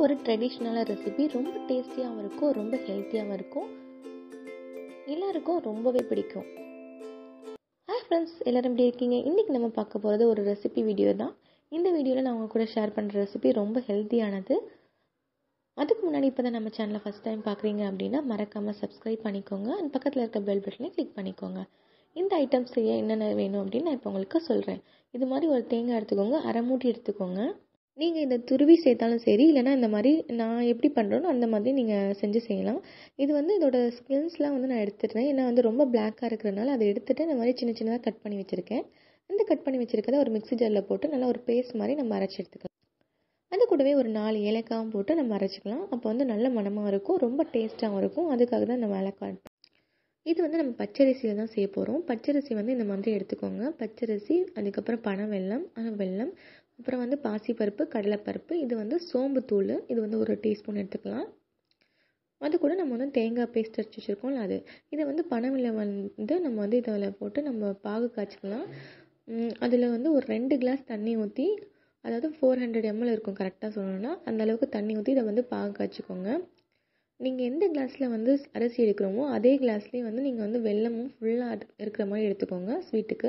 ஒரு ட்ரெடிஷ்னலான ரெசிபி ரொம்ப டேஸ்டியாகவும் இருக்கும் ரொம்ப ஹெல்த்தியாகவும் இருக்கும் எல்லாருக்கும் ரொம்பவே பிடிக்கும் ஹாய் ஃப்ரெண்ட்ஸ் எல்லோரும் எப்படி இருக்கீங்க இன்றைக்கி நம்ம பார்க்க போகிறது ஒரு ரெசிபி வீடியோ தான் இந்த வீடியோவில் நான் உங்கள் கூட ஷேர் பண்ணுற ரெசிபி ரொம்ப ஹெல்த்தியானது அதுக்கு முன்னாடி இப்போ தான் நம்ம சேனலை ஃபஸ்ட் டைம் பார்க்குறீங்க அப்படின்னா மறக்காமல் சப்ஸ்கிரைப் பண்ணிக்கோங்க அண்ட் பக்கத்தில் இருக்க பெல் பட்டனை கிளிக் பண்ணிக்கோங்க இந்த ஐட்டம்ஸ் செய்ய என்னென்ன வேணும் அப்படின்னு நான் இப்போ உங்களுக்கு சொல்கிறேன் இது மாதிரி ஒரு தேங்காய் எடுத்துக்கோங்க அரை மூட்டி எடுத்துக்கோங்க நீங்கள் இதை துருவி சேர்த்தாலும் சரி இல்லைனா இந்த மாதிரி நான் எப்படி பண்ணுறேனோ அந்த மாதிரி நீங்கள் செஞ்சு செய்யலாம் இது வந்து இதோட ஸ்கில்ஸ்லாம் வந்து நான் எடுத்துட்டேன் ஏன்னா வந்து ரொம்ப பிளாக்காக இருக்கிறனால அதை எடுத்துகிட்டு இந்த மாதிரி சின்ன சின்னதாக கட் பண்ணி வச்சுருக்கேன் அந்த கட் பண்ணி வச்சுருக்கதை ஒரு மிக்ஸி ஜாரில் போட்டு நல்லா ஒரு பேஸ்ட் மாதிரி நம்ம அரைச்சி எடுத்துக்கலாம் அது கூடவே ஒரு நாலு ஏலக்காயும் போட்டு நம்ம அரைச்சிக்கலாம் அப்போ வந்து நல்ல மணமாக இருக்கும் ரொம்ப டேஸ்ட்டாகவும் இருக்கும் அதுக்காக தான் நம்ம ஏலக்காய் இது வந்து நம்ம பச்சரிசியில் தான் செய்ய போகிறோம் பச்சரிசி வந்து இந்த மாதிரி எடுத்துக்கோங்க பச்சரிசி அதுக்கப்புறம் பனை வெல்லம் வெல்லம் அப்புறம் வந்து பாசிப்பருப்பு கடலைப்பருப்பு இது வந்து சோம்பு தூள் இது வந்து ஒரு டீஸ்பூன் எடுத்துக்கலாம் அது கூட நம்ம வந்து தேங்காய் பேஸ்ட் அரைச்சி வச்சுருக்கோம்ல அது இதை வந்து பனவெல்லம் வந்து நம்ம வந்து இதில் போட்டு நம்ம பாகு காய்ச்சிக்கலாம் அதில் வந்து ஒரு ரெண்டு கிளாஸ் தண்ணி ஊற்றி அதாவது ஃபோர் ஹண்ட்ரட் எம்எல் இருக்கும் கரெக்டாக சொல்லணும்னா அந்த அளவுக்கு தண்ணி ஊற்றி இதை வந்து பாகு காய்ச்சிக்கோங்க நீங்கள் எந்த கிளாஸில் வந்து அரிசி எடுக்கிறோமோ அதே கிளாஸ்லேயே வந்து நீங்கள் வந்து வெல்லமும் ஃபுல்லாக இருக்கிற மாதிரி எடுத்துக்கோங்க ஸ்வீட்டுக்கு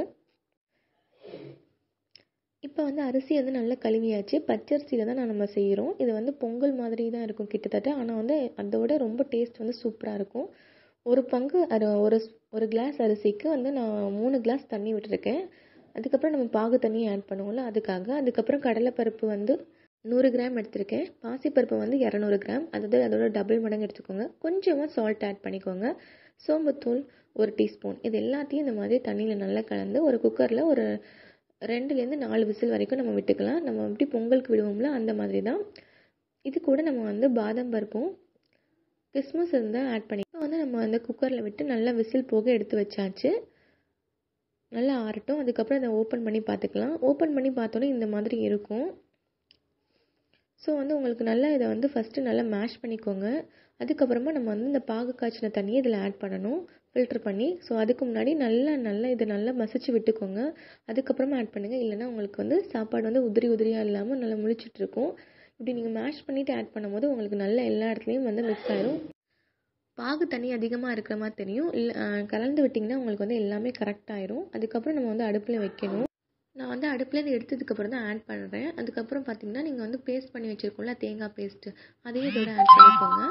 இப்போ வந்து அரிசி வந்து நல்லா கழுவியாச்சு பச்சரிசியில் தான் நம்ம செய்கிறோம் இது வந்து பொங்கல் மாதிரி தான் இருக்கும் கிட்டத்தட்ட ஆனால் வந்து அதோட ரொம்ப டேஸ்ட் வந்து சூப்பராக இருக்கும் ஒரு பங்கு அது ஒரு ஒரு கிளாஸ் அரிசிக்கு வந்து நான் மூணு கிளாஸ் தண்ணி விட்டுருக்கேன் அதுக்கப்புறம் நம்ம பாகு தண்ணியை ஆட் பண்ணுவோம்ல அதுக்காக அதுக்கப்புறம் கடலைப்பருப்பு வந்து நூறு கிராம் எடுத்திருக்கேன் பாசிப்பருப்பு வந்து இரநூறு கிராம் அதாவது அதோட டபுள் மடங்கு எடுத்துக்கோங்க கொஞ்சமாக சால்ட் ஆட் பண்ணிக்கோங்க சோம்புத்தூள் ஒரு டீஸ்பூன் இது எல்லாத்தையும் இந்த மாதிரி தண்ணியில் நல்லா கலந்து ஒரு குக்கரில் ஒரு ரெண்டுலேருந்து நாலு விசில் வரைக்கும் நம்ம விட்டுக்கலாம் நம்ம எப்படி பொங்கலுக்கு விடுவோம்ல அந்த மாதிரி தான் இது கூட நம்ம வந்து பாதாம் பருப்பும் கிறிஸ்மஸ் இருந்தால் ஆட் பண்ணி வந்து நம்ம வந்து குக்கரில் விட்டு நல்லா விசில் போக எடுத்து வச்சாச்சு நல்லா ஆறட்டும் அதுக்கப்புறம் அதை ஓப்பன் பண்ணி பார்த்துக்கலாம் ஓப்பன் பண்ணி பார்த்தோன்னே இந்த மாதிரி இருக்கும் ஸோ வந்து உங்களுக்கு நல்லா இதை வந்து ஃபஸ்ட்டு நல்லா மேஷ் பண்ணிக்கோங்க அதுக்கப்புறமா நம்ம வந்து இந்த பாகு காய்ச்சின தண்ணியை இதில் ஆட் பண்ணணும் ஃபில்ட்ரு பண்ணி ஸோ அதுக்கு முன்னாடி நல்லா நல்லா இதை நல்லா மசிச்சு விட்டுக்கோங்க அதுக்கப்புறமா ஆட் பண்ணுங்கள் இல்லைனா உங்களுக்கு வந்து சாப்பாடு வந்து உதிரி உதிரியாக இல்லாமல் நல்லா முழிச்சிட்ருக்கும் இப்படி நீங்கள் மேஷ் பண்ணிவிட்டு ஆட் பண்ணும்போது உங்களுக்கு நல்ல எல்லா இடத்துலையும் வந்து மிக்ஸ் ஆயிரும் பாகு தண்ணி அதிகமாக இருக்கிற மாதிரி தெரியும் இல்லை கலந்து விட்டிங்கன்னா உங்களுக்கு வந்து எல்லாமே கரெக்ட் ஆயிரும் அதுக்கப்புறம் நம்ம வந்து அடுப்பில் வைக்கணும் நான் வந்து அடுப்புலேருந்து எடுத்ததுக்கப்புறம் தான் ஆட் பண்ணுறேன் அதுக்கப்புறம் பார்த்தீங்கன்னா நீங்கள் வந்து பேஸ்ட் பண்ணி வச்சுருக்கோம்ல தேங்காய் பேஸ்ட்டு அதையும் இதோட ஆட் பண்ணிக்கோங்க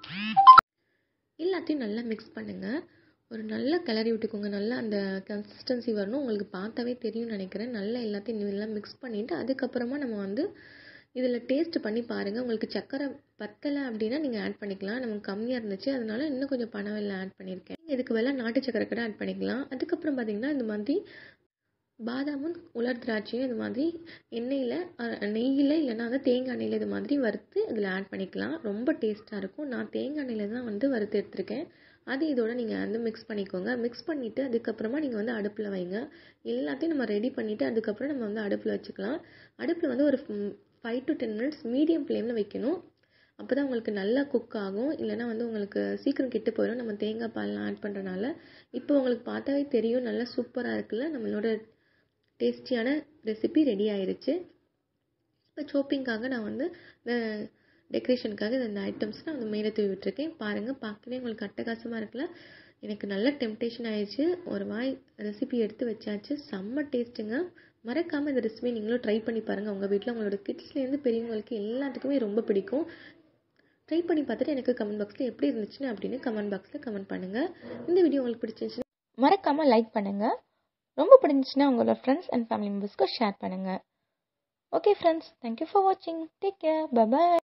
எல்லாத்தையும் நல்லா மிக்ஸ் பண்ணுங்கள் ஒரு நல்ல கிளறி விட்டுக்கோங்க நல்லா அந்த கன்சிஸ்டன்சி வரணும் உங்களுக்கு பார்த்தாவே தெரியும்னு நினைக்கிறேன் நல்லா எல்லாத்தையும் நல்லா மிக்ஸ் பண்ணிவிட்டு அதுக்கப்புறமா நம்ம வந்து இதில் டேஸ்ட் பண்ணி பாருங்கள் உங்களுக்கு சக்கரை பத்தலை அப்படின்னா நீங்கள் ஆட் பண்ணிக்கலாம் நமக்கு கம்மியாக இருந்துச்சு அதனால இன்னும் கொஞ்சம் பனவெல்லம் ஆட் பண்ணியிருக்கேன் இதுக்கு வேலை நாட்டு சக்கரை கூட ஆட் பண்ணிக்கலாம் அதுக்கப்புறம் பார்த்திங்கன்னா இந்த மாதிரி பாதாமும் உலர் திராட்சையும் இது மாதிரி எண்ணெயில் நெய்யில் இல்லைன்னா வந்து தேங்காய் எண்ணெயில் இது மாதிரி வறுத்து இதில் ஆட் பண்ணிக்கலாம் ரொம்ப டேஸ்ட்டாக இருக்கும் நான் தேங்காய் எண்ணெயில் தான் வந்து வறுத்து எடுத்திருக்கேன் அது இதோட நீங்கள் வந்து மிக்ஸ் பண்ணிக்கோங்க மிக்ஸ் பண்ணிவிட்டு அதுக்கப்புறமா நீங்கள் வந்து அடுப்பில் வைங்க எல்லாத்தையும் நம்ம ரெடி பண்ணிவிட்டு அதுக்கப்புறம் நம்ம வந்து அடுப்பில் வச்சுக்கலாம் அடுப்பில் வந்து ஒரு five to ten minutes medium ஃப்ளேமில் வைக்கணும் அப்போ தான் உங்களுக்கு நல்லா குக் ஆகும் இல்லைனா வந்து உங்களுக்கு சீக்கிரம் கெட்டு போயிடும் நம்ம தேங்காய் பால்லாம் ஆட் பண்ணுறனால இப்போ உங்களுக்கு பார்த்தாவே தெரியும் நல்லா சூப்பராக இருக்குல்ல நம்மளோட டேஸ்டியான ரெசிபி ரெடி ஆயிடுச்சு இப்போ சோப்பிங்காக நான் வந்து இந்த டெக்கரேஷனுக்காக இந்த ஐட்டம்ஸ் நான் வந்து மேலே தூவி விட்டுருக்கேன் பாருங்கள் பார்க்கவே உங்களுக்கு அட்டகாசமாக இருக்குல்ல எனக்கு நல்ல டெம்டேஷன் ஆயிடுச்சு ஒரு வாய் ரெசிபி எடுத்து வச்சாச்சு செம்ம டேஸ்ட்டுங்க மறக்காமல் இந்த ரெசிபி நீங்களும் ட்ரை பண்ணி பாருங்கள் உங்கள் வீட்டில் உங்களோட கிட்ஸ்லேருந்து பெரியவங்களுக்கு எல்லாத்துக்குமே ரொம்ப பிடிக்கும் ட்ரை பண்ணி பார்த்துட்டு எனக்கு கமெண்ட் பாக்ஸில் எப்படி இருந்துச்சுன்னு அப்படின்னு கமெண்ட் பாக்ஸில் கமெண்ட் பண்ணுங்கள் இந்த வீடியோ உங்களுக்கு பிடிச்சிருந்துச்சுன்னா மறக்காமல் லைக் பண்ணுங்கள் ரொம்ப பிடிச்சிச்சுன்னா உங்களோட ஃப்ரெண்ட்ஸ் அண்ட் ஃபேமிலி மெம்பர்ஸ்க்கு ஷேர் பண்ணுங்கள் ஓகே ஃப்ரெண்ட்ஸ் தேங்க்யூ ஃபார் வாட்சிங் டேக் கேர் பபாய்